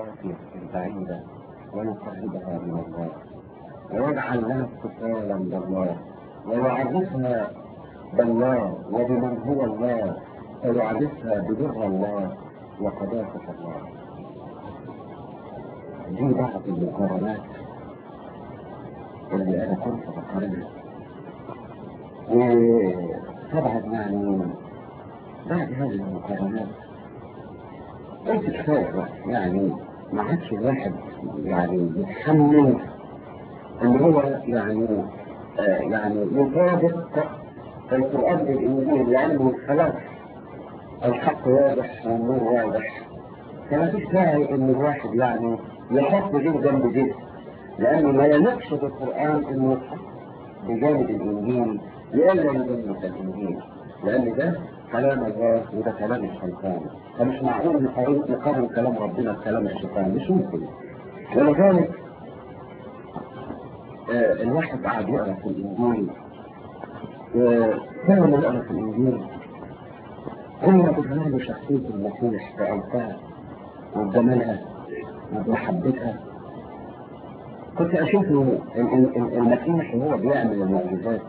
القاسية البعيدة ويقربها من الله ويجعل لها اتصالا بالله ويعرفها بالله وبمن هو الله فيعرفها ببر الله وقداسة الله دي بعض المقارنات اللي انا كنت بقارنها وطبعا يعني بعد هذه المقارنات قلت كفايه بقى يعني ما عادش الواحد يعني يتحمل ان هو يعني آه يعني يطابق القران بالانجيل لانه خلاص الحق واضح والنور واضح فما فيش داعي ان الواحد يعني يحط جيل جنب جيل لانه ما يليقش بالقران انه يتحط بجانب الانجيل لئلا يدمس الانجيل لان ده كلام الله وده كلام الشيطان فمش معقول نقارن نقارن كلام ربنا بكلام الشيطان مش ممكن ولذلك آه الواحد قاعد يقرا في الانجيل وكل ما يقرا في الانجيل كل ما تظهر له شخصيه المسيح بأوفاء وبجمالها وبمحبتها كنت اشوف المسيح وهو بيعمل المعجزات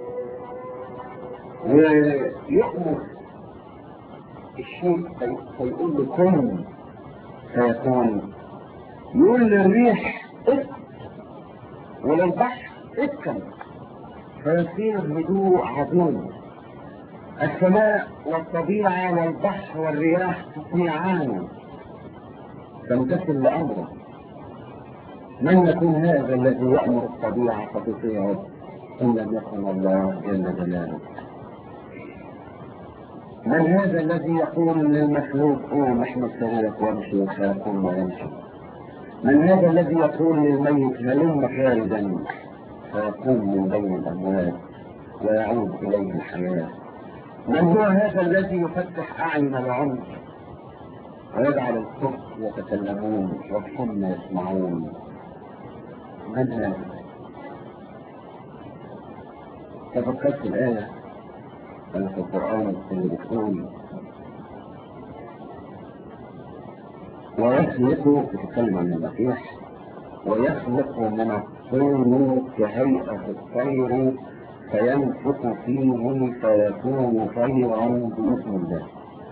ويأمر الشيء فيقول له كن فيكون يقول للريح اسكت وللبحر اسكن فيصير هدوء عظيم السماء والطبيعة والبحر والرياح تطيعان تمتثل لأمره من يكون هذا الذي يأمر الطبيعة فتطيعه إن لم يكن الله جل جلاله من هذا الذي يقول للمخلوق قوم احمد سريرك وامشي فيقوم ويمشي من هذا الذي يقول للميت هلم خالدا فيقوم من بين الاموات ويعود اليه الحياه من هو هذا الذي يفتح اعين العمر ويجعل الصبح يتكلمون والصم يسمعون من هذا تفكرت الايه أنا في القرآن اللي بتقول ويخلق بتتكلم عن المسيح ويخلق من الطين كهيئة الطير فينفخ فيه فيكون طيرا بإذن الله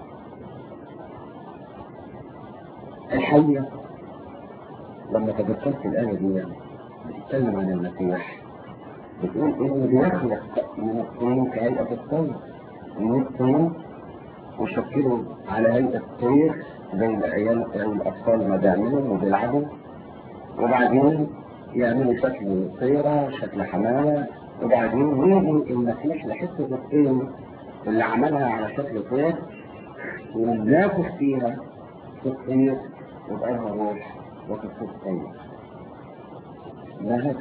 الحية لما تذكرت الآية دي بتتكلم عن المسيح بتقول انه بيخلق من الطين كهيئة الطير من الطين وشكله على هيئة الطير زي العيال زي الأطفال ما بيعملوا وبيلعبوا وبعدين يعملوا شكل طيرة شكل حمامة وبعدين يجي المسيح لحتة الطين اللي عملها على شكل طير وننافس فيها تطير وتقرر روح وتصير طير ده هذا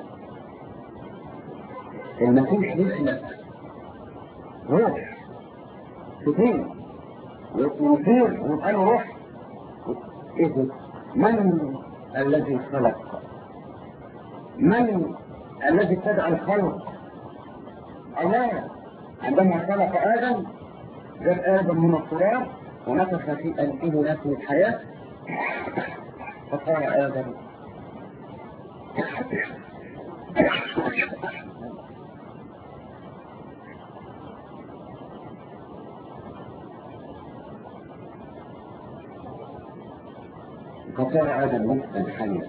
المسيح يخلق روح تطير ويطير ويبقى له روح ايه من الذي خلق من الذي ابتدع الخلق الله عندما خلق ادم جاب ادم من التراب ونفخ في انفه نفس الحياه فقال ادم فصار آدم نفسا حيا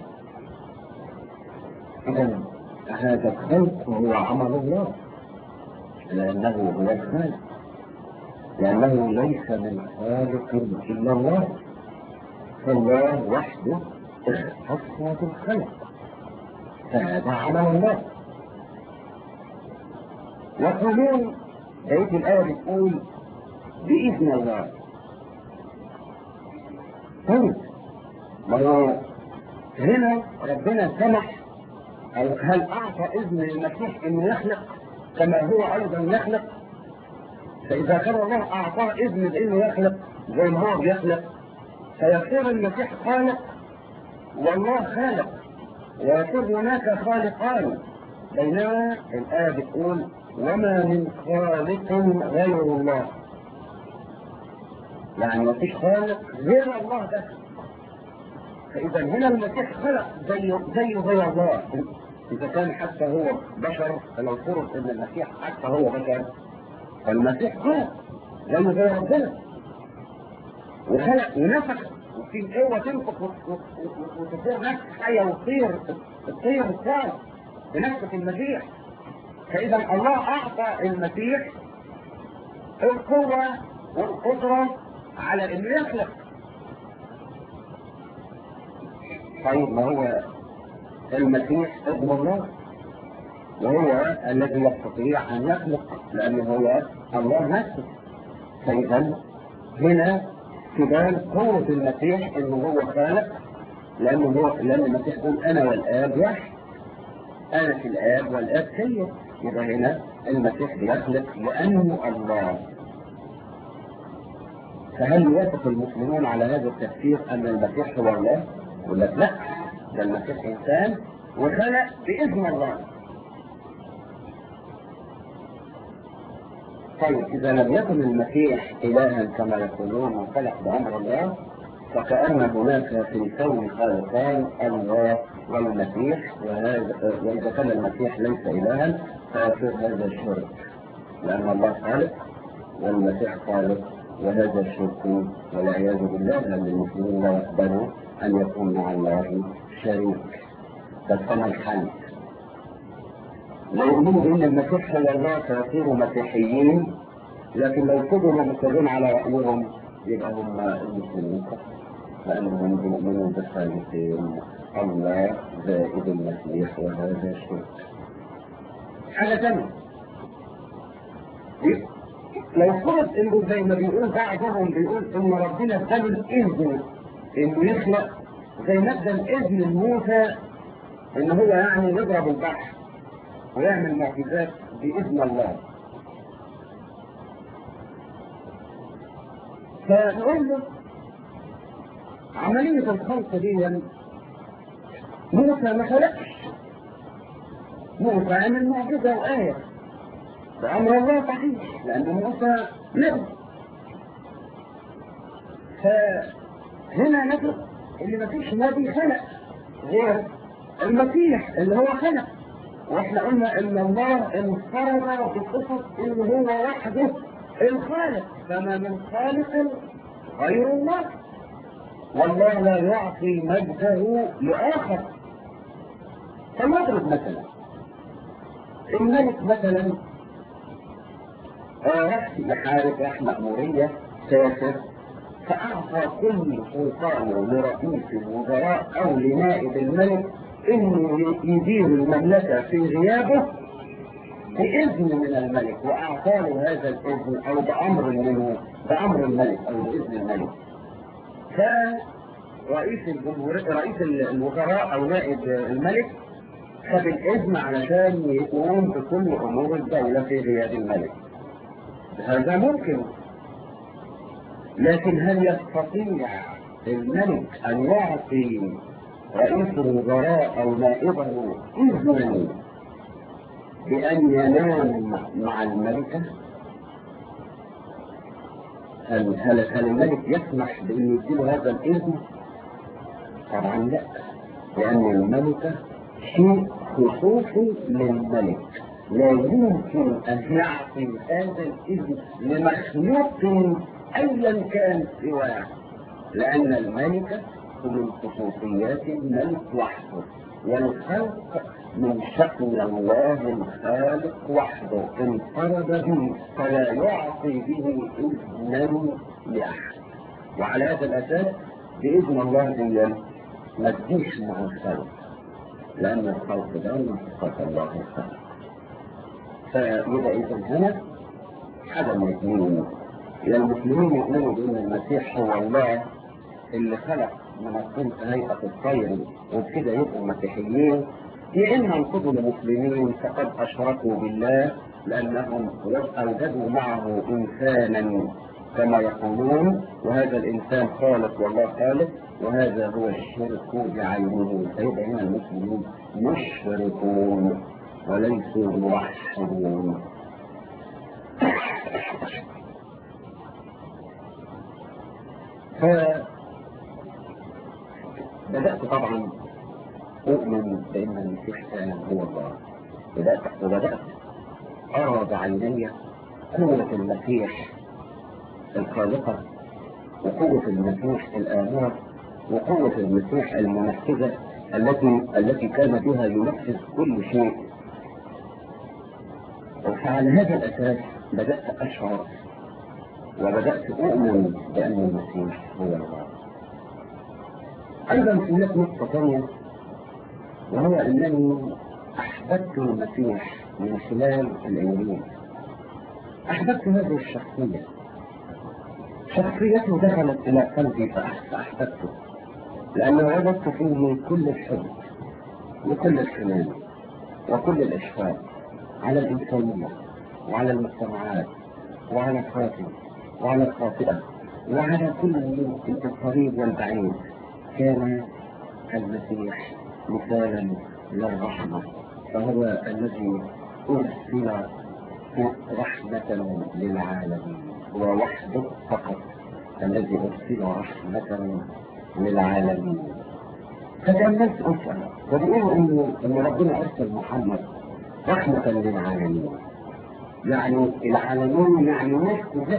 إذا هذا الخلق هو عمل الله لأنه هو الخالق لأنه ليس من خالق إلا الله فالله وحده اختص بالخلق فهذا عمل الله وقانون بقية الآية بتقول بإذن الله طيب ما هو هنا ربنا سمح أو هل أعطى إذن للمسيح إنه يخلق كما هو أيضا يخلق فإذا كان الله أعطاه إذن بإنه يخلق زي ما هو بيخلق فيصير المسيح خالق والله خالق ويكون هناك خالقان بينما الآية بتقول وما من خالق غير الله يعني ما فيش خالق غير الله بس فإذا هنا المسيح خلق زيه زيه زي الله إذا كان حتى هو بشر فلو فرض إن المسيح حتى هو بشر فالمسيح خلق زيه زي ربنا وخلق ونفخ وفي قوة تنفخ وتصير نفس حية وتطير الطير الثاني بنفخة المسيح فإذا الله أعطى المسيح القوة والقدرة على إنه يخلق طيب ما هو المسيح ابن الله وهو الذي يستطيع أن يخلق لأنه هو الله نفسه فإذا هنا تبان قوة المسيح إنه هو خالق لأنه هو لأن المسيح يقول أنا والآب واحد أنا في الآب والآب فيا يبقى هنا المسيح بيخلق لأنه الله فهل يوافق المسلمون على هذا التفسير أن المسيح هو الله؟ يقول لك لا ده المسيح إنسان وخلق بإذن الله طيب إذا لم يكن المسيح إلها كما يقولون وخلق بأمر الله فكأن هناك في الكون خالقان الله والمسيح وهذا وإذا كان المسيح ليس إلها فيصير هذا شرك لأن الله خالق والمسيح خالق وهذا الشرك والعياذ بالله لأن المسلمين لا يقبلوا أن يكون مع الله شريك فكما الحل لو يؤمنوا بأن المسيح هو الله فيصيروا مسيحيين لكن لو فضلوا مصرين على رأيهم يبقى هم المسلمين لأنهم يؤمنون بالثالثين الله زائد المسيح وهذا شرك حاجة ثانية لو فرض انه زي ما بيقول بعضهم بيقول ان ربنا اداله الاذن انه يخلق زي ما ادى الاذن لموسى ان هو يعني يضرب البحر ويعمل معجزات باذن الله فنقول له عملية الخلق دي موسى ما خلقش موسى عمل معجزة وآية بأمر الله صحيح لأن موسى نبي فهنا نفس اللي ما فيش نبي خلق غير المسيح اللي هو خلق واحنا قلنا ان الله انفرد بقصص ان هو وحده الخالق فما من خالق غير الله والله لا يعطي مجده لآخر فلنضرب مثلا الملك مثلا راح يحارب راح مأمورية سافر فأعطى كل سلطان لرئيس الوزراء أو لنائب الملك إنه يدير المملكة في غيابه بإذن من الملك وأعطى له هذا الإذن أو بأمر منه بأمر الملك أو بإذن الملك فرئيس الجمهورية رئيس الوزراء أو نائب الملك خد الإذن علشان يقوم بكل أمور الدولة في غياب الملك هذا ممكن لكن هل يستطيع الملك أن يعطي رئيس الوزراء أو نائبه إذنا بأن ينام مع الملكة؟ هل هل هل الملك يسمح بأن يديله هذا الإذن؟ طبعا لا لأن الملكة شيء خصوصي للملك لا يمكن أن يعطي هذا الإذن لمخلوق أيا كان سواه لأن الملكة من خصوصيات الملك وحده والخلق من شأن الله الخالق وحده انفرد به فلا يعطي به إذنا لأحد وعلى هذا الأساس بإذن الله دي ما تجيش مع الخلق لأن الخلق ده من صفات الله الخالق فيبقى إذا هنا حاجة من الاثنين يا المسلمين يؤمنوا بأن المسيح هو الله اللي خلق من الطين هيئة الطير وبكده يبقوا مسيحيين يا إما انقضوا المسلمين فقد أشركوا بالله لأنهم أوجدوا معه إنسانا كما يقولون وهذا الإنسان خالق والله خالق وهذا هو الشرك بعينه فيبقى هنا المسلمين مشركون وليسوا موحدون ف بدأت طبعا أؤمن بأن المسيح فعلا هو الله بدأت وبدأت أرى بعيني قوة المسيح الخالقة وقوة المسيح الآمرة وقوة المسيح المنفذة التي التي كان بها ينفذ كل شيء وعلى هذا الأساس بدأت أشعر وبدأت أؤمن بأن المسيح هو الله أيضا هناك نقطة ثانية وهو أنني أحببت المسيح من خلال الإنجيل أحببت هذه الشخصية شخصيته دخلت إلى قلبي فأحببته لأنه وجدت فيه كل الحب وكل الحنان وكل الإشفاق على الإنسانية وعلى المجتمعات وعلى الخاطئ وعلى الخاطئة وعلى كل القريب والبعيد كان المسيح مثالا للرحمة فهو الذي أرسل رحمة للعالمين هو وحده فقط الذي أرسل رحمة للعالمين فتأملت أسأل وبيقولوا إنه إن ربنا أرسل محمد رحمة للعالمين يعني العالمين يعني ناس كلها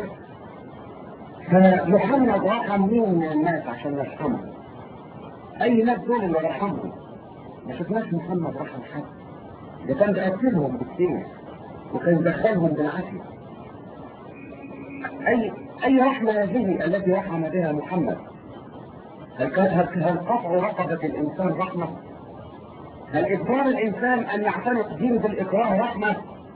فمحمد رحم مين من الناس عشان يرحمهم أي ناس دول اللي رحمهم ما شفناش محمد رحم حد ده كان بيقتلهم بالسيف وكان دخلهم بالعافية أي أي رحمة هذه التي رحم بها محمد هل كانت هل قطع رقبة الإنسان رحمة؟ هل إجبار الإنسان أن يعتنق دينه بالإكراه رحمة؟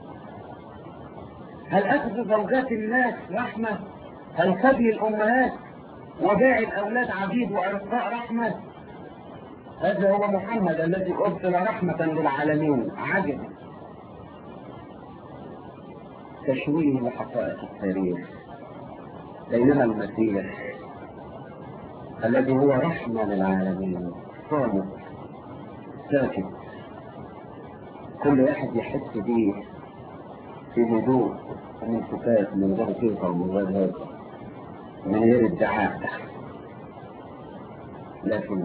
هل أخذ زوجات الناس رحمة؟ هل سبي الأمهات وبيع الأولاد عبيد وأرقاء رحمة؟ هذا هو محمد الذي أرسل رحمة للعالمين عجب تشويه لحقائق التاريخ بينما المسيح الذي هو رحمة للعالمين صامت ساكت كل واحد يحس به في هدوء ومن سكات من غير كيفة ومن غير هيك من غير ادعاء لكن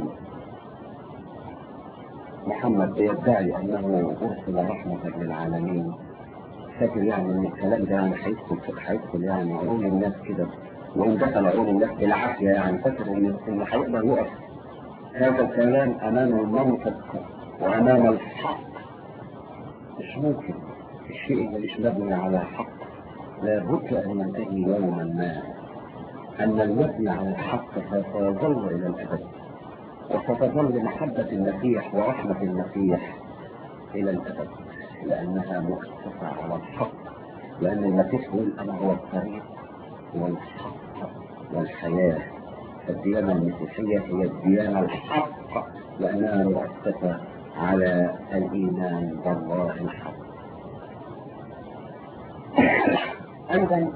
محمد بيدعي انه ارسل رحمة للعالمين فاكر يعني ان الكلام ده يعني هيدخل هيدخل يعني عقول الناس كده وان دخل عقول الناس بالعافيه يعني فاكر ان ان هيقدر يقف هذا الكلام امام المنطق وامام الحق مش ممكن الشيء اللي مش مبني على حق لابد ان ينتهي يوما ما ان المبني على الحق سيظل الى الابد وستظل محبه المسيح ورحمه المسيح الى الابد لأنها مؤسسة على الحق لأن المسيح يقول أنا هو الطريق والحق والحياة الديانة المسيحية هي الديانة الحق لأنها مؤسسة على الإيمان بالله الحق أيضا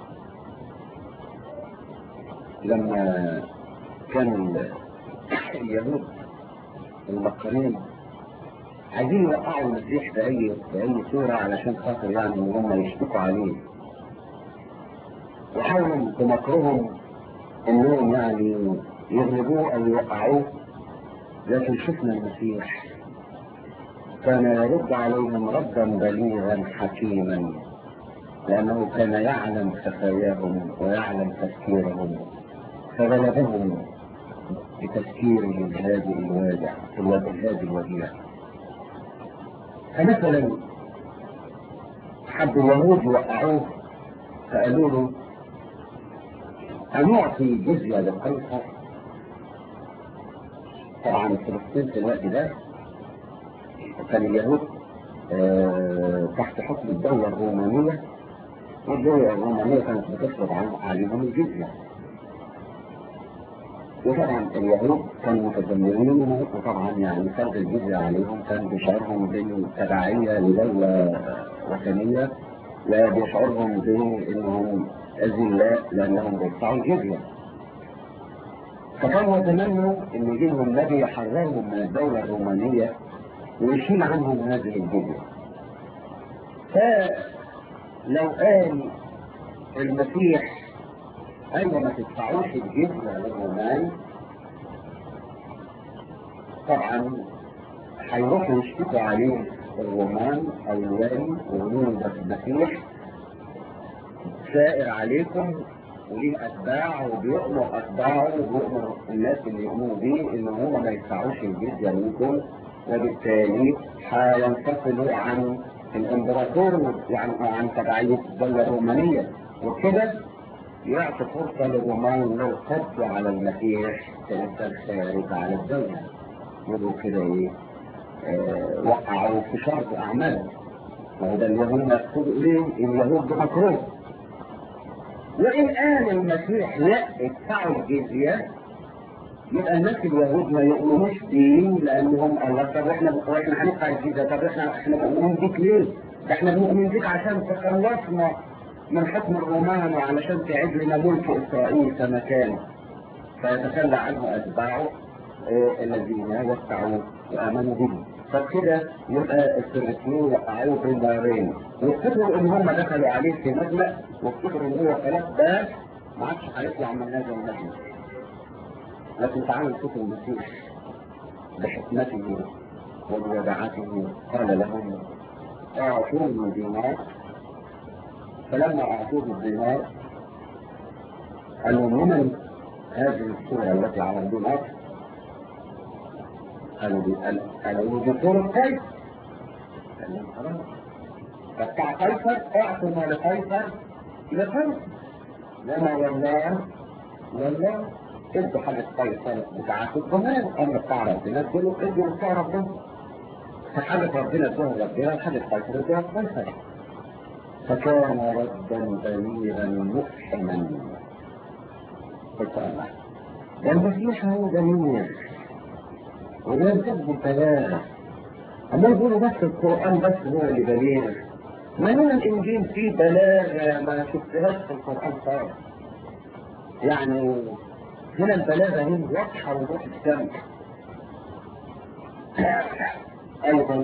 لما كان اليهود المكرين عايزين يوقعوا المسيح بأي بأي صورة علشان خاطر يعني إن هم يشتكوا عليه. وحاولوا بمكرهم إنهم يعني يغلبوه أو يوقعوه لكن شفنا المسيح كان يرد عليهم ردا بليغا حكيما لأنه كان يعلم خفاياهم ويعلم تفكيرهم فغلبهم بتفكيره الهادئ الوادع الهادئ الوديع فمثلا حب اليهود وقعوه فقالوا له هنعطي جزية للقيصر طبعا فلسطين في الوقت ده كان اليهود آه تحت حكم الدولة الرومانية والدولة الرومانية كانت بتفرض عليهم الجزية وطبعا اليهود كانوا متذمرين وطبعا يعني فرض الجزية عليهم كان بيشعرهم بالتبعية لدولة وثنية لا بيشعرهم بانهم اذلاء لانهم بيدفعوا الجزية فكانوا يتمنوا ان يجيلهم نبي يحررهم من الدولة الرومانية ويشيل عنهم هذه الجزية فلو قال المسيح ايوه ما تدفعوش الجزية للرومان طبعا هيروحوا يشتكوا عليه الرومان او الوالي ويقولوا ده المسيح سائر عليكم وليه اتباع وبيؤمر اتباعه وبيؤمر الناس اللي يؤمنوا بيه ان هم ما يدفعوش الجزيه منكم وبالتالي هينفصلوا عن الامبراطور يعني عن تبعيه الدوله الرومانيه وكده يعطي فرصه للرومان للقبض على المسيح كإنسان خارج على الدوله يقولوا كده ايه آه وقعوا في شرط اعمال وهذا اليهود مقصود اليه اليهود بمكروه وإن قال المسيح لا ادفعوا الجزية يبقى الناس اليهود ما يؤمنوش بيه لأنهم الله طب احنا واحنا هندفع الجزية طب احنا احنا مؤمنين بيك ليه؟ ده احنا مؤمنين بيك عشان تخلصنا من حكم الرومان وعلشان تعيد لنا ملك إسرائيل كما كان فيتخلى عنه أتباعه اه الذين يدفعوا وآمنوا به فكده يبقى الفريقين وقعوه في النارين وافتكروا ان هم دخلوا عليه في مجمع وافتكروا ان هو خلاص بس ما عادش هيطلع من هذا المجمع لكن تعالوا نشوف المسيح بحكمته وبودعته قال لهم اعطوني دينار فلما اعطوه الدينار قالوا لمن هذه الصوره التي على الدينار قالوا دي قالوا دي صورة قيصر قال لهم خلاص فبتاع قيصر اعطوا ما لقيصر لقيصر وما والله والله ادوا حاجة قيصر بتاعت الضمان اما بتاع ربنا ادوا ادوا بتاع ربنا فحاجة ربنا ادوها ربنا وحاجة قيصر ادوها قيصر فكان ردا بليغا مفحما فكان والمسيح هو بليغ وده يمتد بالبلاغة أما يقولوا بس القرآن بس هو اللي بليغ ما هو الإنجيل فيه بلاغة ما شفتهاش في القرآن خالص يعني هنا البلاغة هي واضحة وضوح الشمس أيضا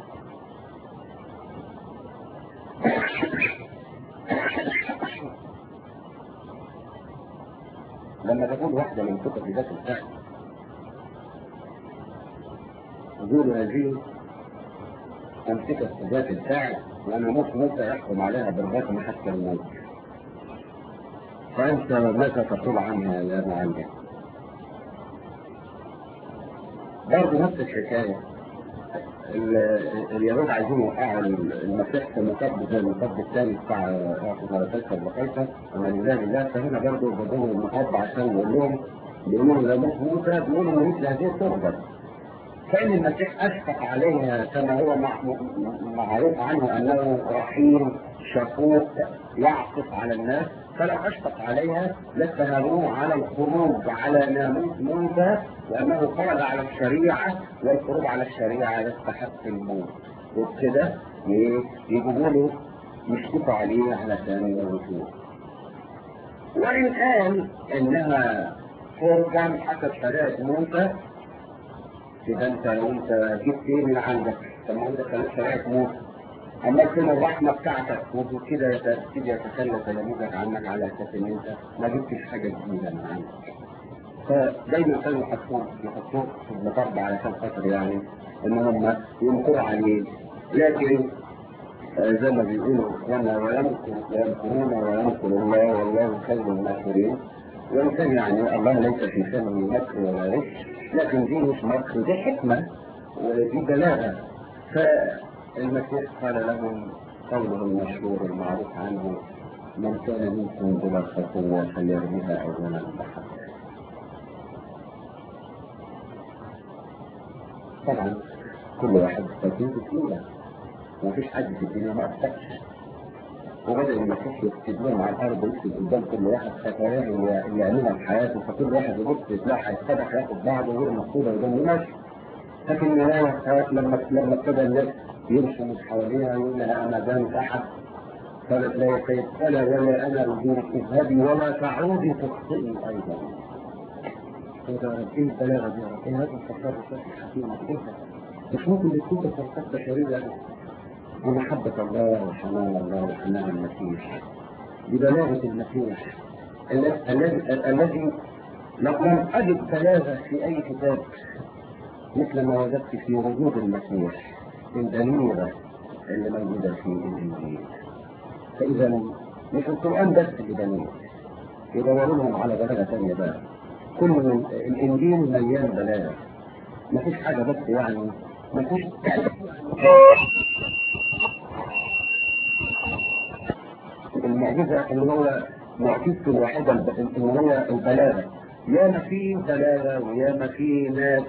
لما تقول واحدة من كتب ذات الفعل وجود هذه أمسكة ذات الفعل وأنا موت موسى يحكم عليها بالرقم حتى الموت فأنت ماذا تقول عنها يا معلم؟ برضه نفس الحكاية اليهود عايزين يوقعوا المسيح في المطب زي المطب الثاني بتاع اعطوا قيصر وقيصر وما لله لله فهنا برضه بدون المطب عشان يقول لهم بيقولوا لا موسى بيقولوا مثل هذه تغضب كان المسيح أشفق عليها كما هو معروف عنه أنه رحيم شفوق يعطف على الناس فلو أشفق عليها لاتهموه على الخروج على ناموس موسى لأنه خرج على الشريعة والخروج على الشريعة يستحق الموت وبكده يجيبوا له يشكوا عليه علشان يموتوه وإن قال إنها فرجا حسب شريعة موسى إذا أنت أنت جبت إيه من عندك؟ طب ما عندك شريعة موسى أما تكون الرحمة بتاعتك وكده يبتدي يتخلى تلاميذك عنك على أساس إن أنت ما جبتش حاجة جديدة من عندك. فدايما كانوا يحطوه يحطوه في المطب علشان خاطر يعني إن هم ينكروا عليه لكن زي ما بيقولوا اخوانا ويمكر ويمكرون ويمكر الله والله خير الماكرين وان كان يعني الله ليس في شأنه مكر ولا غش لكن دي مش مكر دي حكمه ودي بلاغه فالمسيح قال لهم قوله المشهور المعروف عنه من كان منكم بلا خطوه فليرميها اولا بحق طبعا كل واحد خطيته تقيله ومفيش حد في الدنيا ما أفتحش وبدأ المسيح يكتب لهم على الأرض ويكتب قدام كل واحد خطاياه اللي يعملها في حياته فكل واحد يبص يلاقي هيتفتح ياخد بعضه ويرمي مقصودة قدام ماشي لكن لما لما ابتدى الناس يمشوا من حواليها يقول لها أنا دام أحد قالت لا يا سيد ألا ولا أنا أرجوك اذهبي ولا تعودي تخطئي أيضا. إذا ربي البلاغة دي ربي هذا التصرف الحكيم مش ممكن تكون تصرفات بشرية ومحبة الله وحنان الله وحنان المسيح ببلاغة المسيح الذي الذي لم أجد بلاغة في أي كتاب مثل ما وجدت في وجود المسيح البليغة اللي موجودة في الإنجيل فإذا مش القرآن بس اللي بليغ يدوروا لهم على بلاغة ثانية بقى كل الإنجيل مليان بلاغة مفيش حاجة بس يعني مفيش المعجزة اللي هو معجزته الوحيدة اللي هو البلاغة ياما في بلاغة وياما في ناس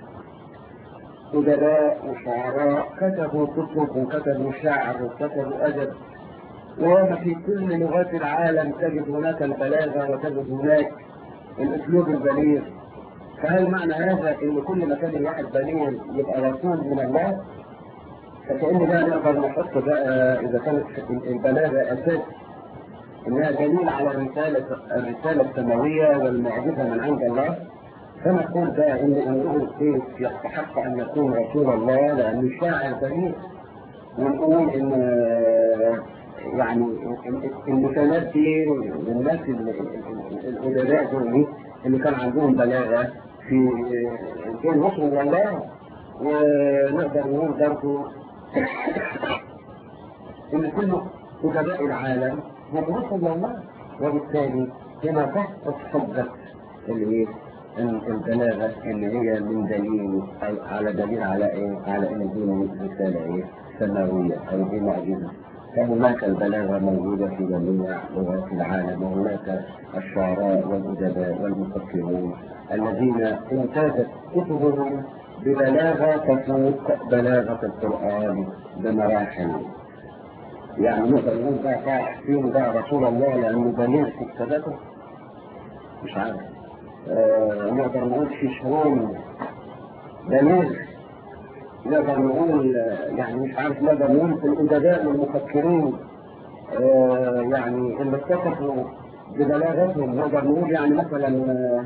أدباء وشعراء كتبوا كتب وكتبوا شعر وكتبوا أدب وياما في كل لغات العالم تجد هناك البلاغة وتجد هناك الأسلوب البليغ فهل معنى هذا ان كل ما كان الواحد بليغ يبقى رسول من الله؟ فكأن بقى نقدر نحط بقى اذا كانت البلاغه اساس انها دليل على الرساله الرساله السماويه والمعجزه من عند الله فنقول بقى ان امرؤ السيف يستحق ان يكون رسول الله لانه شاعر بليغ ونقول ان يعني المثالات دي والناس الادباء دول اللي كان عندهم بلاغه في دول رسل من الله ونقدر نقول برضه ان كل ادباء العالم هم رسل من الله وبالتالي هنا تحت حجه الايه؟ البلاغه ان هي من دليل على دليل على ايه؟ على ان دي رساله ايه؟ سماويه او دي معجزه فهناك البلاغة موجودة في جميع لغات العالم وهناك الشعراء والأدباء والمفكرون الذين امتازت كتبهم ببلاغة تفوق بلاغة القرآن بمراحل يعني نقدر نقول بقى صاح فيه بقى رسول الله لأنه بليغ في كتاباته مش عارف آه نقدر نقول في شهور بليغ نقدر نقول يعني مش عارف نقدر نقول في الادباء والمفكرين آه يعني اللي اتصفوا ببلاغتهم نقدر نقول يعني مثلا آه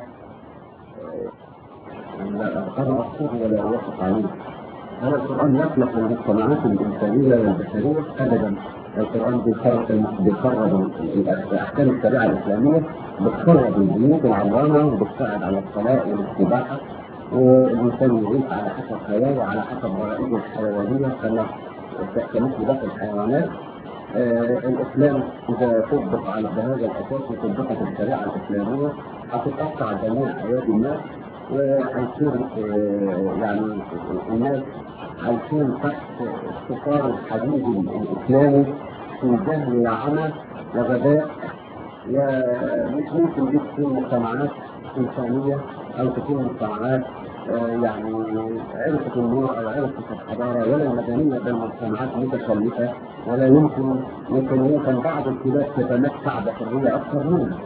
انا اقصد ولا اوافق عليه هذا القران يخلق المجتمعات الانسانيه والبشريه ابدا القران بيخرب احكام الشريعه الاسلاميه بتخرب البيوت العمرانه وبتساعد على الطلاق والاستباحه والإنسان يعيش على حسب حياة وعلى حسب غرائزه الحيوانية كما كمثل باقي الحيوانات آه الإسلام إذا طبق على بهذا الأساس وطبقت الشريعة الإسلامية هتتقطع جميع حياة الناس وهيصير آه يعني الناس عايشين تحت استقرار الحديد الإسلامي في جهل وعمى وغباء ومش ممكن دي تكون مجتمعات إنسانية أو تكون مجتمعات آه يعني عرفت النور أو عرفت الحضارة ولا المدنية بل مجتمعات متخلفة ولا يمكن يمكن يمكن بعض البلاد تتمتع بحرية أكثر منها.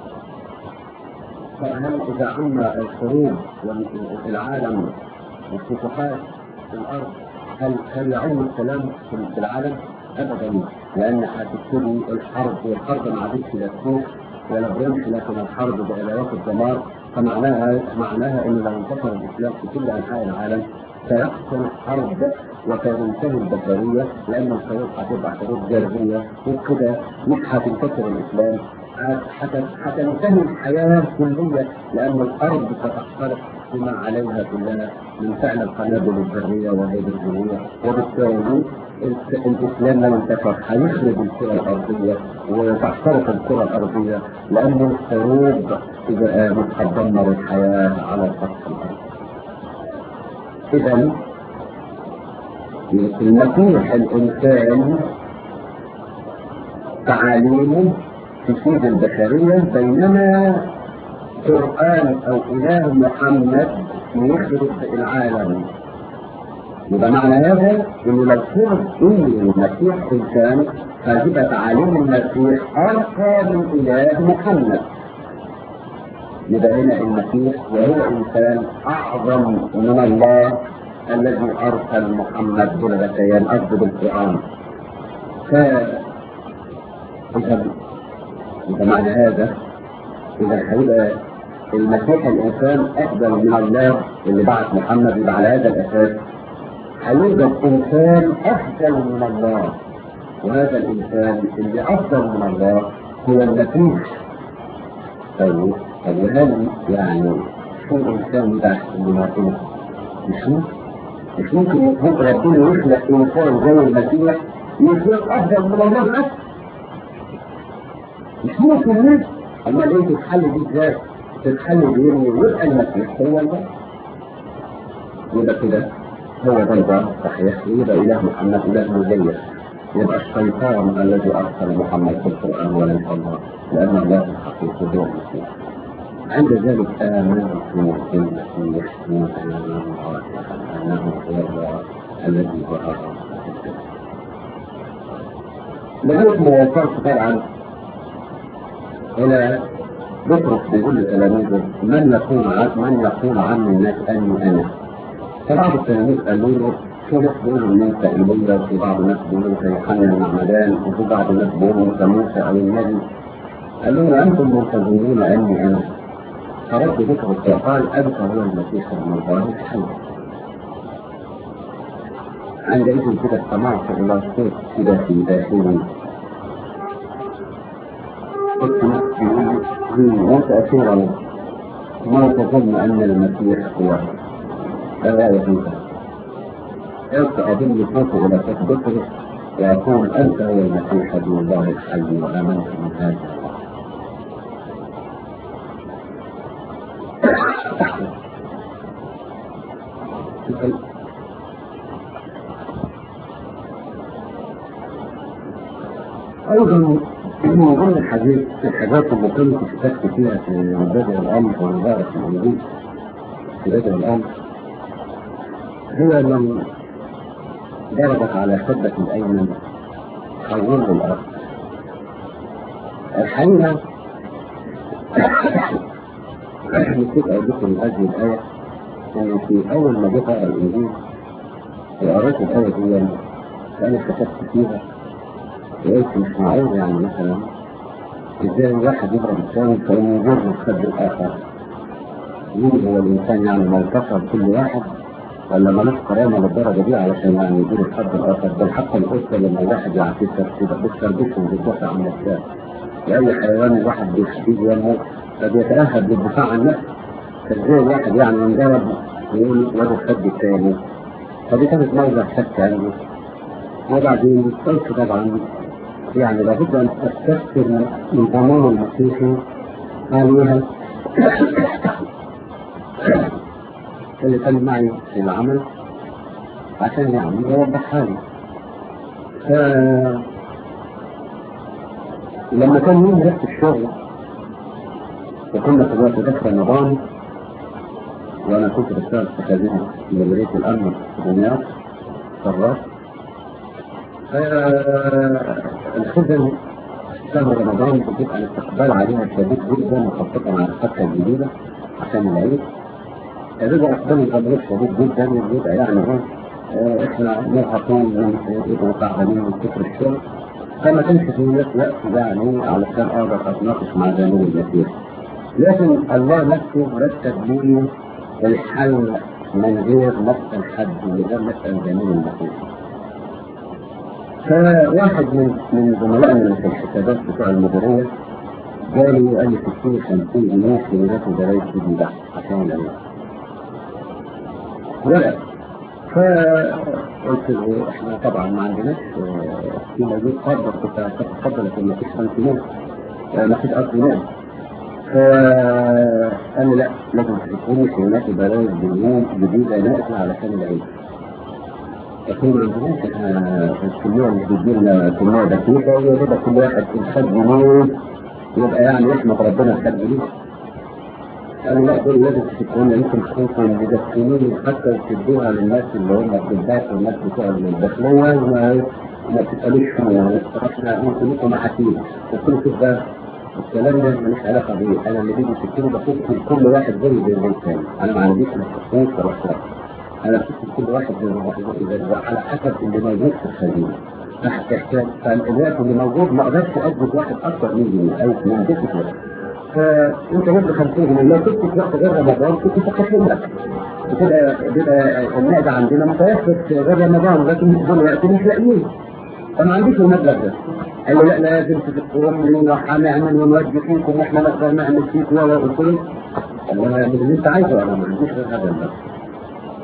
فهل إذا عم الحروب والعالم والفتوحات في الأرض هل هل يعم السلام في العالم؟ أبدا لأن هتبتدي الحرب والحرب ما عادتش لا تفوق ولا برمش لكن الحرب بآلات الدمار فمعناها معناها ان لو انتصر الاسلام في كل انحاء العالم سيحصل حرب وتنتهي البشريه لان الحروب هتبقى حروب جاريه وكده مش هتنتصر الاسلام هتنتهي الحياه كليه لان الارض ستحترق بما عليها كلها من فعل القنابل الذريه والهيدروجينيه وبالتالي الاسلام لو انتشر هيخرب الكره الارضيه وتحترق الكره الارضيه لان الحروب اذا قامت هتدمر الحياه على سطح الارض. اذا المسيح الانسان تعاليمه تفيد البشريه بينما قران او اله محمد يخرب العالم يبقى معنى هذا انه لو فرض ان المسيح انسان فهتبقى تعاليم المسيح ارقى من اله محمد يبقى هنا المسيح وهو انسان اعظم من الله الذي ارسل محمد بالغثيان قصد بالقران ف اذا اذا معنى هذا اذا هيبقى المسيح الانسان افضل من الله اللي بعث محمد يبقى على هذا الاساس هيوجد انسان افضل من الله وهذا الانسان اللي افضل من الله هو المسيح طيب طب هل يعني في انسان ده اللي ما مش مش ممكن ممكن ربنا يخلق انسان زي المسيح يكون افضل من الله نفسه مش ممكن ليه؟ اما ليه تتحل دي ازاي؟ تتحل بإنه يبقى المسيح هو الله يبقى كده هو ده الباب صحيح يبقى إله محمد إله مزيف يبقى الشيطان الذي أرسل محمد في القرآن وليس الله لأن الله الحقيقي هو المسيح عند ذلك آمنت بالمسيح موسى أنه هو الله الذي ظهر لغاية ما وصلت طبعا إلى بطرس بيقول لتلاميذه من يكون عن من يكون عني الناس اني انا فبعض التلاميذ قالوا له في ناس بيقولوا ان انت ايليا وفي بعض الناس بيقولوا انت يوحنا المعمدان وفي بعض الناس بيقولوا انت موسى او النبي قال لهم انتم منتظرون اني انا فرد بطرس وقال انت هو المسيح ابن الله الحي عندئذ كده سمعت الى صوت كده في داخلي وانت اخيرا ما تظن ان المسيح هو لا يجوز انت اظن صوته الى تثبته ويقول انت هو المسيح ابن الله الحي وامنت من هذا ايضا من ضمن الحديث الحاجات اللي كنت اشتكت فيها في بدء الامر ومبارك الانجيل في بدء الامر هو من ضربت على خدة الايمن حول الارض الحقيقه نسيت اقول لكم هذه الايه ان في اول ما جيت اقرا الانجيل وقريت الايه دي فانا كتبت فيها وقلت مش معقول يعني مثلا ازاي الواحد يضرب الثاني فانه يجر خد الاخر مين هو الانسان يعني ما يكسر كل واحد ولا ملوش كرامه للدرجه دي علشان يعني يدير الخد الاخر بل حتى القصه لما الواحد يعكسها كده بتسربكهم بتدافع عن نفسها واي حيوان الواحد بيحبيه يموت فبيتاهب للدفاع عن نفسه فازاي الواحد يعني ينضرب ويقول وده الخد الثاني فدي كانت موضع شك عندي وبعدين قلت طبعا يعني لابد ان استفسر من ضمان المسيحي عليها اللي كان معي في العمل عشان يعني يوضحها لي ف... لما كان يوم رحت الشغل وكنا في الوقت ده في رمضان وانا كنت بشتغل في خزينه مديريه الامن في دمياط قررت الخدم شهر رمضان بتبقى الاستقبال عليها شديد جدا مخططا على الفتره الجديده عشان العيد بيبقى اقبال الجمهور شديد جدا وبيبقى يعني ايه احنا مرهقين من بيبقوا تعبانين من كتر الشغل فما كانش في وقت يعني علشان اقدر اتناقش مع زميلي المسيح لكن الله نفسه رتب لي الحل من غير مسأل حد من غير مسأل زميل المسيح فواحد من من زملائنا اللي في الحسابات بتوع المديريه جالي وقال لي تديني 50 جنيه في ميراث جرايد جديده عشان العيد. ورق فقلت له احنا طبعا ما عندناش في موجود قدر كنت هتفضل لكن ما فيش 5 جنيه ما فيش قصد جنيه فقال لي لا لازم تديني في ميراث جرايد جديده ناقصه علشان العيد. يكون عندنا الكمية اللي بتجيلنا كمية دقيقة ويبقى كل واحد خد جنيه يبقى يعني يحمد ربنا خد جنيه. قالوا لا دول لازم تكون انتم تكونوا مدخلين حتى تدوها للناس اللي هم الضباط والناس بتوع الداخلية وما ما تسألوش احنا انتم لكم محاسيب قلت له شوف ده الكلام ده ماليش علاقة بيه انا اللي بيجي تكتبه بفكر كل واحد زي زي الانسان انا ما عنديش مخصوص ولا اختلاف انا بشوف كل واحد على حسب اللي موجود في الخزينه تحت احتياج فالوقت اللي موجود ما اقدرش اثبت واحد اكثر من جنيه او من ست وقت فانت جبت 50 جنيه لو كنت في وقت غير رمضان كنت تقسم لك بتبقى بيبقى المعده عندنا متوسط غير رمضان لكن دلوقتي مش لاقيين فما عنديش المبلغ ده قال لي لا لازم تتقوم وهنعمل ونودي فيكم واحنا نقدر نعمل فيك ولا قلت له انا اللي انت عايزه انا ما عنديش غير هذا المبلغ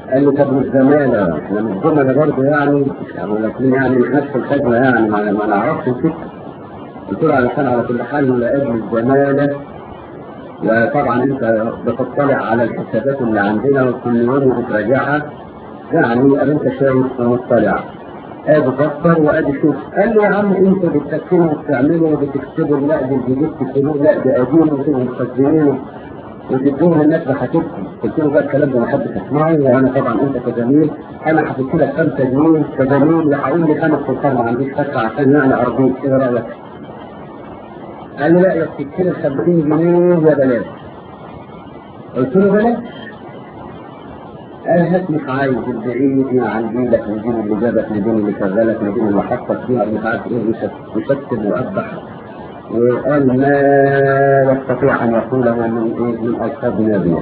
قال له طب والزمالة احنا مش زملاء برضه يعني يعني لكن يعني مش نفس الخدمة يعني ما ما نعرفش الفكرة قلت له علشان على كل حال لأجل الزمالة وطبعا انت بتطلع على الحسابات اللي عندنا وكل يوم بتراجعها يعني انت شايف ومطلع ادي فكر وادي شوف قال له يا عم انت بتفكروا وبتعملوا وبتكتبوا لا دي الجديد تكتبوه لا ده قديم وانتوا مخزنينه وتدوه للناس بحاجتكم قلت له بقى الكلام ده ما حدش يسمعه وانا طبعا انت كجميل انا حطيت لك 5 جنيه كجميل وهقول لي خمس صفار ما عنديش فكره عشان يعني ارضيك ايه رايك؟ قال لي لا يا تكتب 50 جنيه يا بلاش قلت له بلاش قال هات مش عايز البعيد من عن دينك من دين اللي جابك من دين اللي شغلك من دين اللي حطك فيها مش عارف ايه يشتم ويقبح وقال ما يستطيع ان يقوله من ايه من الفاظ نابيه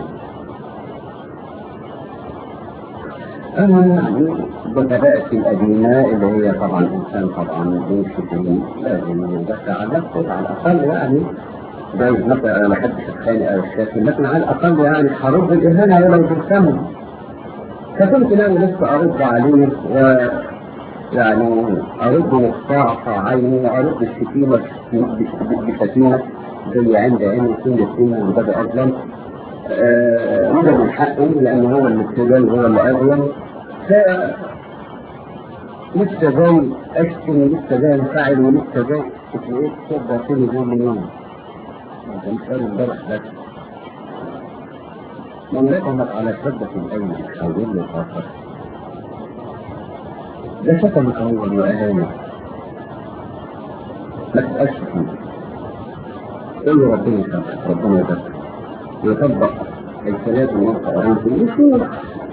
أنا يعني بطبيعتي القديمة اللي هي طبعا إنسان طبعا بيمشي في لازم يدافع عن نفسه على الأقل يعني جايز مثلا أنا ما بحبش الخانق أو الشاكل لكن على الأقل يعني هرد الإهانة ولو بالفم فكنت ناوي لسه أرد عليه و يعني أرد مقطع عيني وأرد الشتيمة بشتيمة زي عند عين كل السنة وبدأ أظلم وده من حقه لأن هو اللي ابتدى هو اللي أظلم ف لسه جاي أشتم لسه جاي انفعل ولسه جاي تلاقيك تبدأ كل يوم يوم أنت مش قادر امبارح بس من رقمك على شدة الأيمن حول الآخر ده شتمك هو وأهانة ما تبقاش فيه قول له ربنا يسامحك ربنا يبارك يطبق الكلام اللي انت قريته ويشوف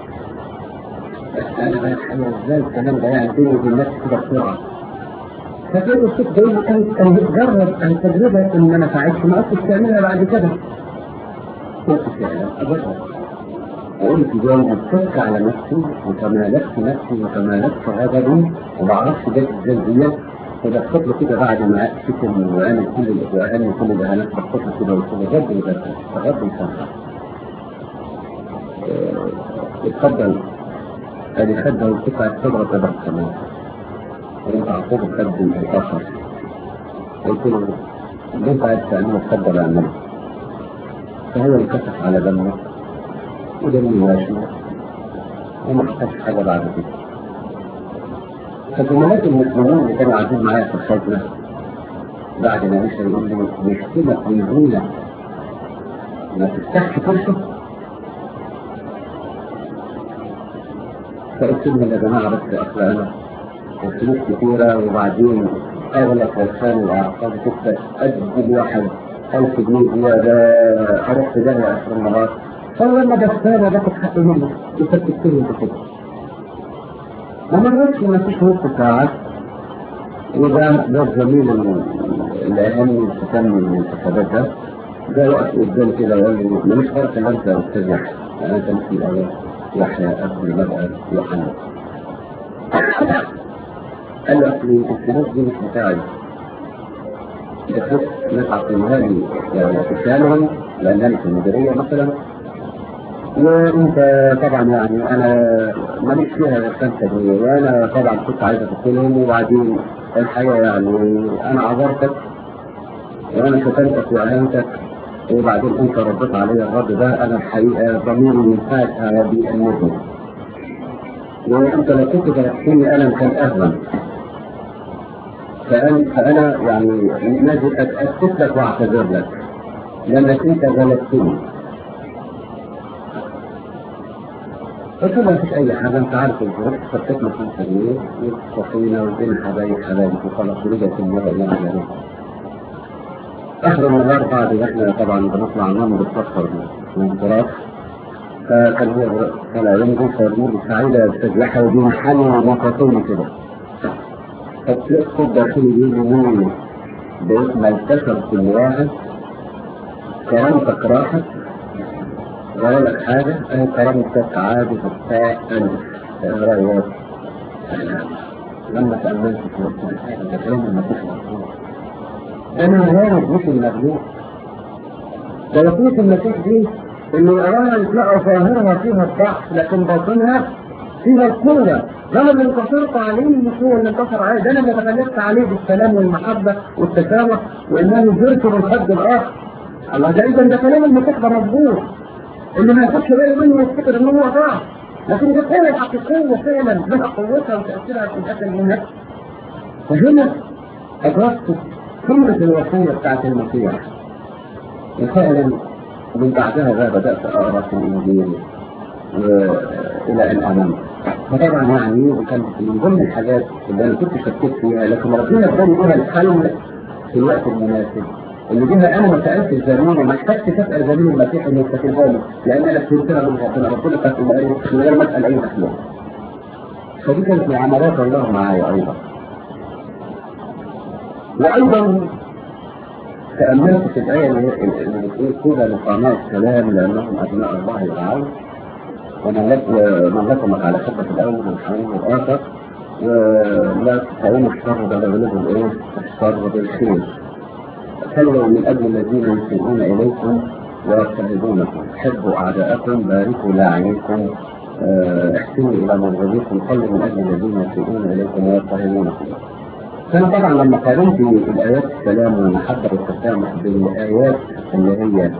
انا بقى ازاي الكلام ده يعني بيني وبين نفسي كده بسرعه فكان الشيخ ده كان كان بيتجرب عن تجربه ان ما نفعتش ما قلتش تعملها بعد كده قلت فعلا اجرب وقلت جواب اتك على نفسي وتمالكت نفسي وتمالكت غضبي وما اعرفش جت ازاي ديت فدخلت له كده بعد ما شتم وعمل كل وعمل كل الاهانات دخلت له كده وقلت له رب يبارك رب يسامحك اتفضل ادي خدها وقطعت صدرة تبع كمان وانت عقوبة خد الاخر قلت له اللي انت عايز تعمله اتفضل اعمله فهو انكشف على دمه ودمي ماشي وما احتاجش حاجة بعد كده فزملات المسلمين اللي كانوا قاعدين معايا في الخزنة بعد ما مشى يقول لي مشكلة في ما تفتحش فرصة فقلت لهم يا جماعة بس أصل أنا وفلوس كتيرة وبعدين أغلى فرسان الأعصاب تكسب قد الواحد ألف جنيه زيادة أروح في داهية آخر النهار فلما بستانة باخد حق منه يسكت كل كده ما مرتش ما فيش نص ساعة وده ده الزميل اللي أهم ختم من الانتخابات ده ده وقت قدامي كده وقال لي ماليش فرق إلا أنت يا أستاذ يحيى يعني أنت مثل الأول يحيى أبني مبقى يوحنا قال له أصلي الفلوس دي مش بتاعي الفلوس ناس عطيناها لي يعني تشالهم لأن أنا في المديرية مثلا وانت طبعا يعني انا ماليش فيها غير خمسه جنيه وانا طبعا كنت عايز ادخلهم وبعدين الحقيقه يعني انا عذرتك وانا شتمتك واهنتك وبعدين انت رديت علي الرد ده انا الحقيقه ضميري من ساعتها بيأنبني وانت لو كنت تركتني انا كان اهون فأنا, فأنا يعني نازل أتأسف لك وأعتذر لك لأنك أنت غلبتني قلت له مفيش أي حاجة أنت عارف الظروف خطتنا في الفريق وصفينا وبين حبايب حبايب وخلاص رجعت المرة اللي أنا آخر النهار بعد ما إحنا طبعا بنطلع نوم بنتفكر من التراث فكان هو طلع ينجو فيقول سعيدة يا أستاذ يحيى ودي محل ومقاطوني كده فتلاقي صوت داخلي بيجي مني باسم انتشر كل واحد كرامتك راحت ولا لك حاجة أنا كرامتك عادي فتاة أنت رأيك لما تأملت في وقت الحاجة كلام ما فيش مطلوب أنا غير مش المغلوب ده وصية المسيح دي اللي يراها يتلاقوا ظاهرها فيها الضعف لكن باطنها فيها القوة ده اللي انتصرت عليه مش هو اللي انتصر عليه ده انا اللي تغلبت عليه بالسلام والمحبة والتسامح وانني زرت بالحد الاخر الله ده اذا ده كلام المسيح ده مظبوط اللي ما ياخدش باله منه يفتكر ان هو ضعف لكن دي قوة حقيقية فعلا لها قوتها وتأثيرها في الأكل النفس فهنا أدركت قمة الوصية بتاعت المسيح وفعلا من بعدها بقى بدأت أقرأ في الإنجيل إلى أن آمنت فطبعا يعني كانت من ضمن الحاجات اللي أنا كنت شكيت فيها لكن ربنا اداني بيها الحل في الوقت المناسب اللي بيها أنا ما سألتش زمان وما احتجتش أسأل زميل المسيح إنه يفتكرها لي لأن أنا فهمتها من ربنا ربنا كانت من غير ما أسأل أي مسؤول فدي كانت من عملات الله معايا أيضا وأيضا تأملت في الآية اللي بتقول كده لقناة السلام لأنهم أبناء الله العون ومن لكم على خطة الأول والحنين الآخر ولا تستعينوا الشر بل اغلبوا الإيه؟ الشر بالخير. خلوا من أجل الذين يسيئون إليكم ويضطهدونكم، حبوا أعداءكم، باركوا لاعنيكم، احسنوا إلى مبغضيكم، خلوا من أجل الذين يسيئون إليكم ويضطهدونكم. فأنا طبعا لما قارنت الآيات السلام والمحبة والتسامح بالآيات اللي هي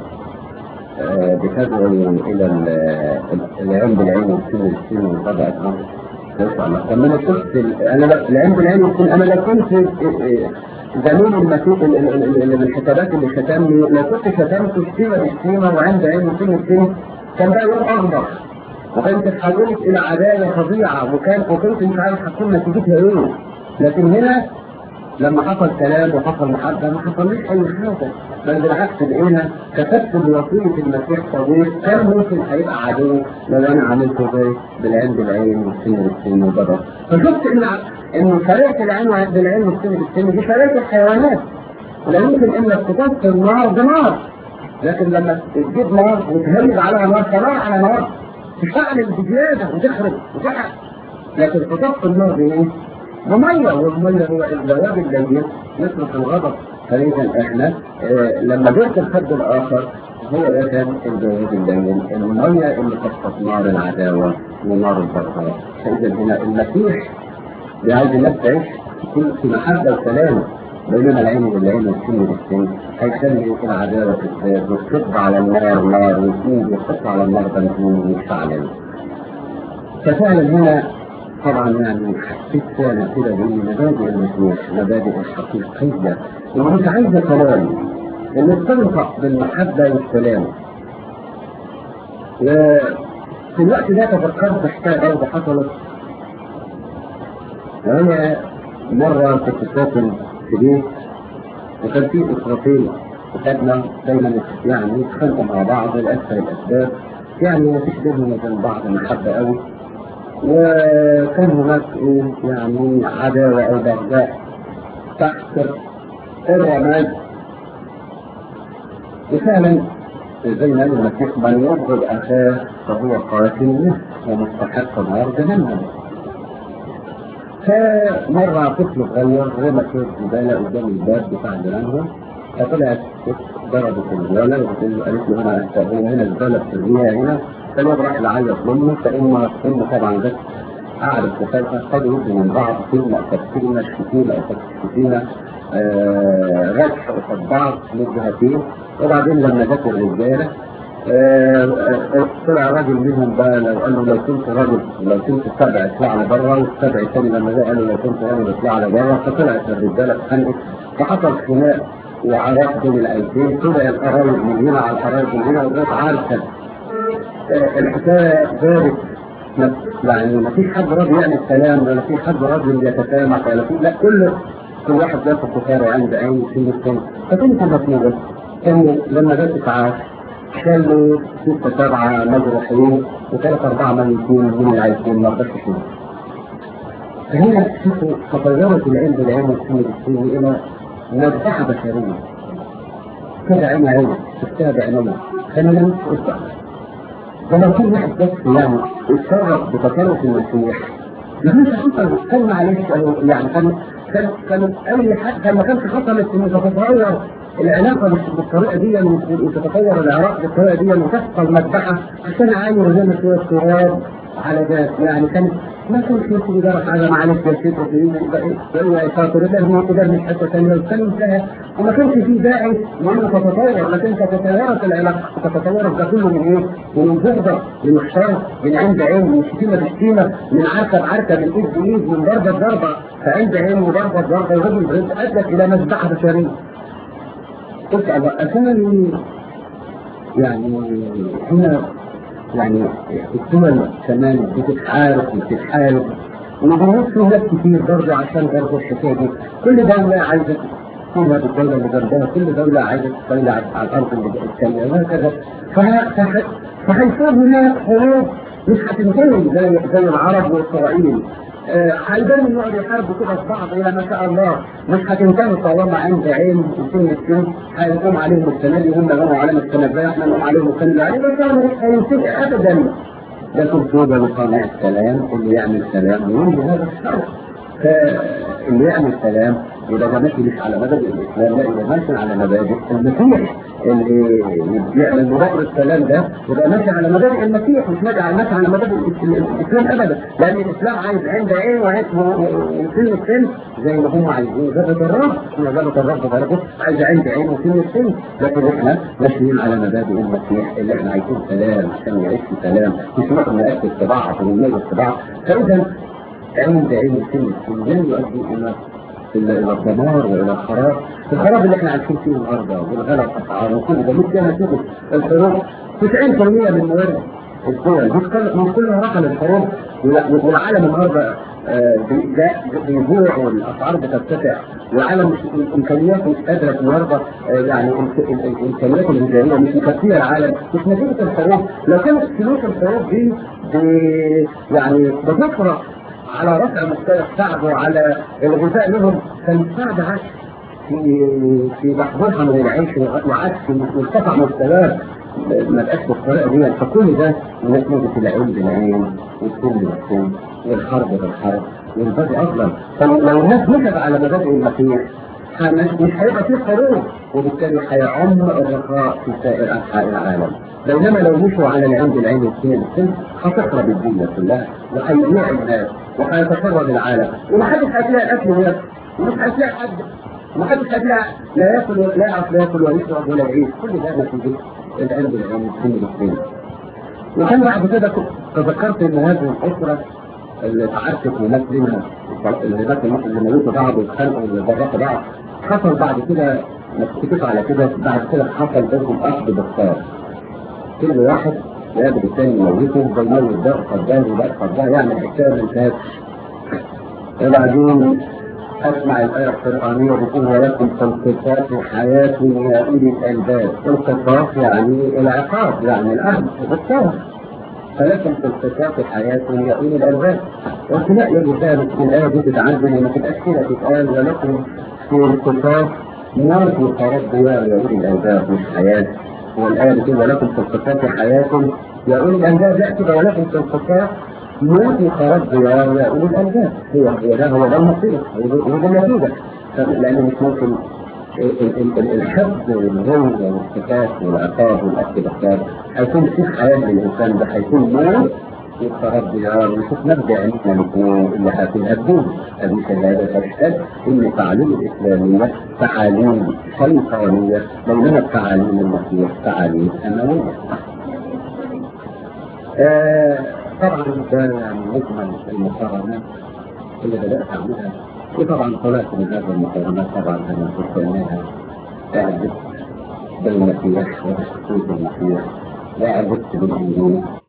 بتدعو إلى العلم بالعين والسين والسين والطبع أكبر الله طب أنا كنت أنا العلم بالعين والسين أنا لا كنت زميل المسيح الحسابات اللي شتمني لا كنت شتمت السيمة بالسيمة وعند عين والسين والسين كان ده يوم أخضر وكانت اتحولت إلى عداوة فظيعة وكان وكنت مش عارف هتكون نتيجتها إيه لكن هنا لما حصل كلام وحصل محبة ما حصليش أي حاجة بل بالعكس لقينا كتبت بوصية المسيح صديق كان ممكن هيبقى عدو لو أنا عملته زي بالعين بالعين والسن بالسن والبدر فشفت إن إن فريقة العين بالعين والسن بالسن دي فريقة الحيوانات ولا يمكن إنك تطفي النار بنار لكن لما تجيب نار وتهلب عليها نار فنار على نار تشتغل بزيادة وتخرب وتحرق لكن تطفي النار بإيه؟ بمية والمية هو الجواب اللين يترك الغضب فإذا احنا اه لما جئت الحد الآخر هو ده كان الجواب اللين المية اللي تسقط نار العداوة ونار البغضاء فإذا هنا المسيح بعايز الناس تعيش في محبة وسلام بينما العين والعين والسن والسن هيخلي العداوة تزداد والصب على النار نار وسنين والصب على النار بنزين وشعلل ففعلا هنا طبعا يعني حسيت فعلا كده بان مبادئ المسيح مبادئ الحقيقيه ومش عايزه كلام ان تنطق بالمحبه والسلام وفي الوقت ده تفكرت حكايه برضه حصلت وانا مره كنت ساكن في بيت وكان في اسرتين وكنا دايما يعني يتخانقوا مع بعض لاسفل الاسباب يعني ما فيش بينهم وبين بعض محبه قوي وكان هناك يعني عداوة أو بغضاء تحت الرماد وفعلا زي ما قال المسيح من يبغض أخاه فهو قاتل له ومستحق نار جهنم فمرة طفل صغير رمى شوية زبالة قدام الباب بتاع جيرانهم فطلعت ضربت الولد وقالت له هنا هنا الزبالة بترميها هنا فالواد راح يعيط منه فإما إما طبعا بس قعدت تفاجأ خدوا يدوا من بعض كلمة تفكيرنا شتيمة أو تفكيرنا غش قصاد بعض من جهتين وبعدين لما جت الرجالة طلع راجل منهم بقى لو قال له لو كنت راجل لو كنت سبع اطلع على بره والسبع الثاني لما جه قال له لو كنت راجل اطلع على بره فطلعت الرجاله اتخانقت فحصل خناق وعراك بين الايتين طلع القرايب من هنا على القرايب من هنا وجت عارفه الحكايه ذلك يعني ما فيش حد راضي يعمل كلام ولا في حد راضي يتسامح ولا في لا كل كل واحد ياخد كفاره عند عين في السنه فكنت مطلوبه كان لما جت تعاش كان له ستة سبعة مجروحين وثلاثة أربعة ميتين من العايشين ما رضاش فيهم. فهنا شوفوا تطورت العلم بالعلم والسن بالسن إلى مذبحة بشرية. كده عين عين شفتها بعيننا خلينا نمسك أسبوع. ولو كل واحد بس يعني اتصرف بتصرف المسيح ما كانش حصل كان معلش يعني كان كان كان اي حد كان ما كانش حصلت انه تتطور العلاقه بالطريقه دي وتتطور العراق بالطريقه دي وتحصل مذبحه عشان عاير زي ما شويه تراب على ذات يعني كان ما كان في في درس على معلش يا شيخ وفي بقى يسافر ده هو كده من حته ثانيه والكلام انتهى وما كانش في داعي انه تتطور لكن تتطورت العلاقه تتطورت ده كله من ايه؟ من بغضه من احتراق من عند عين من شتيمه بشتيمه من عركه بعركه من ايد بايد من ضربه بضربه فعند عين وضربه بضربه وهجم ادت الى مذبحه بشريه قلت أكون يعني هنا يعني الدول كمان بتتحارب وبتتحارب ومضغوط فيها ناس كتير برضه عشان برضه الحكايه دي كل دوله عايزه تكونها بالدوله اللي جنبها كل دوله عايزه تستولي على الارض اللي الثانيه وهكذا فهيصير هناك حروب مش هتنتهي زي زي العرب واسرائيل هيبان ان يقعدوا يحاربوا كده في بعض الى ما شاء الله مش هتنتهي طالما عند عين وسن السن هيقوم عليهم السنه دي هم قاموا علينا السنه الجايه احنا نقوم عليهم السنه اللي علينا بس مش هينتهي ابدا لكن توبه لصانع السلام اللي يعمل سلام وينهي هذا الشر فاللي يعمل سلام يبقى ده ماشي مش على مبادئ الاسلام لا يبقى ماشي على مبادئ المسيح اللي يعمل مبادئ السلام ده يبقى ماشي على مبادئ المسيح مش ماشي على ماشي على مبادئ الاسلام ابدا لان الاسلام عايز عند ايه وعند سن السن زي ما هم عايزين ذبة الرب احنا ذبة الرب برضه عايز عند عين وسن السن لكن احنا ماشيين على مبادئ المسيح اللي احنا عايزين سلام عشان نعيش في سلام مش نروح نأكل في بعض ونميز في بعض فاذا عند عين وسن السن لا يؤدي الى الى الى الدمار والى الخراب الخراب اللي احنا عايشين فيه النهارده والغلا والاسعار وكل ده مش كده نتيجه الحروب 90% من موارد الدول من كلها رحل الحروب والعالم النهارده بيجوع والاسعار بترتفع والعالم الامكانيات مش قادره النهارده يعني الامكانيات الغذائيه مش مكفيه العالم مش نتيجه الحروب لو كانت فلوس الحروب دي يعني بتفرق على رفع مستوى الشعب وعلى الغذاء لهم كان الشعب عاش في في لحظتها من العيش وعاش في مرتفع مستواه ما بقاش بالطريقه دي فكل ده نتيجه العين بالعين والسن بالسن والحرب بالحرب والبدء اصلا فلو الناس مشت على مبادئ المسيح مش هيبقى في حروب وبالتالي هيعم الرخاء في سائر انحاء العالم بينما لو مشوا على العين بالعين والسن بالسن هتخرب الدنيا كلها وهيبيع الناس وهيتفرد العالم ومحدش هتلاقي اكل وياكل ومش هتلاقي حد ومحدش هتلاقي لا ياكل لا يعرف لا ياكل ولا يشرب ولا يعيش كل ده نتيجه العين بالعين والسن بالسن وكان بعد كده تذكرت ان هذه الاسره اللي تعرفت وناس منها اللي ناس اللي موتوا بعض واتخانقوا وجرحوا بعض حصل بعد كده ما تتفق على كده بعد كده حصل بينهم اخذ باختار كل واحد يقابل الثاني يموته فيموت ده قد ده وده قد ده يعمل حكايه ما انتهتش وبعدين اسمع الايه القرانيه بتقول ولكم تنقصات حياه يا اولي الالباب انقصاص يعني العقاب يعني الاخذ بالثوره فلكم تنقصات حياه يا اولي الالباب وابتلاء يجب ذلك في الايه دي تتعلم ما تبقاش كده تتقال ولكم في انقصاص موت وخراب يا اولي الالباب مش حياه والآية بتقول ولكم في القصاص حياة يا أولي الألباب لا كده ولكم في القصاص موت وخراب ديار يا أولي الألباب هو هو ده هو ده المصير هو ده النتيجة لأن مش ممكن الحفظ والغل والاختفاف والعقاب والأكل باختار هيكون في حياة للإنسان ده هيكون موت وخراب ديار ونشوف نبدا عندنا الاثنين اللي هتنهدون هذه شهاده تشهد ان التعاليم الاسلاميه تعاليم شيطانيه بينما التعاليم المسيح تعاليم امويه. آه طبعا ده يعني مجمل المقارنات اللي بدات اعملها وطبعا طلعت من هذه المقارنات طبعا انا كنت انها اعجبت بالمسيح وبشخصيه المسيح واعجبت بالانجيل